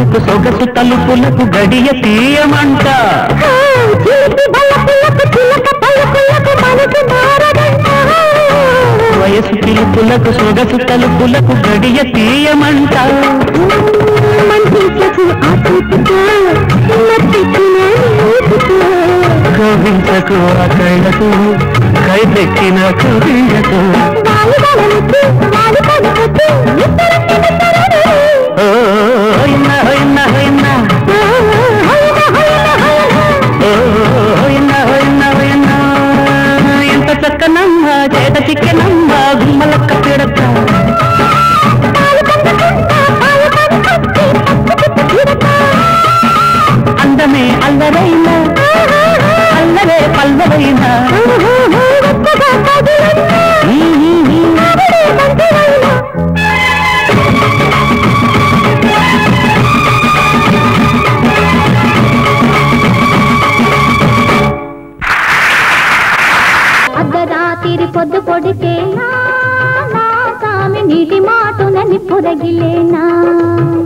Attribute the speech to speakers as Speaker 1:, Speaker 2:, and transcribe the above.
Speaker 1: తలుపులకు సొగసు తలుపులకు గడియ తీయమంట
Speaker 2: చిలిపి బలపులకు చిలక పలుకులకు మనసు మారదంట
Speaker 1: వయసు పిలుపులకు సొగసు తలుపులకు గడియ తీయమంట
Speaker 2: మంచి చెకు ఆ చూపుతో నప్పించిన ఊపుతో
Speaker 1: కవించకు ఆ కళ్ళకు కైపెక్కిన కవియకు
Speaker 2: వాలి వలలకు వాలి పలుకుతూ ఇద్దరం నిమిత్తరని.
Speaker 1: ఓ హొయ్న హొయ్న హొయ్న
Speaker 2: ఆ, హైన హైన హైన.
Speaker 1: ఓ హొయ్న హొయ్న హొయ్న ఎంత చక్కనమ్మ చేత చిక్కనమ్మ గుమ్మలక్క పిడక
Speaker 2: పాలు పండుకుంటా, పాలు పండుకొచ్చి పచ్చి పిడక.
Speaker 1: అందమే అల్లరైన అల్లరే పల్లవైన
Speaker 2: వెచ్చగా కదిలిన ఆవిడే మంచిదైన. అర్ధరాత్రి పొద్దు పొడిచేనా నా సామి నీటి మాటునని పొరగిలేనా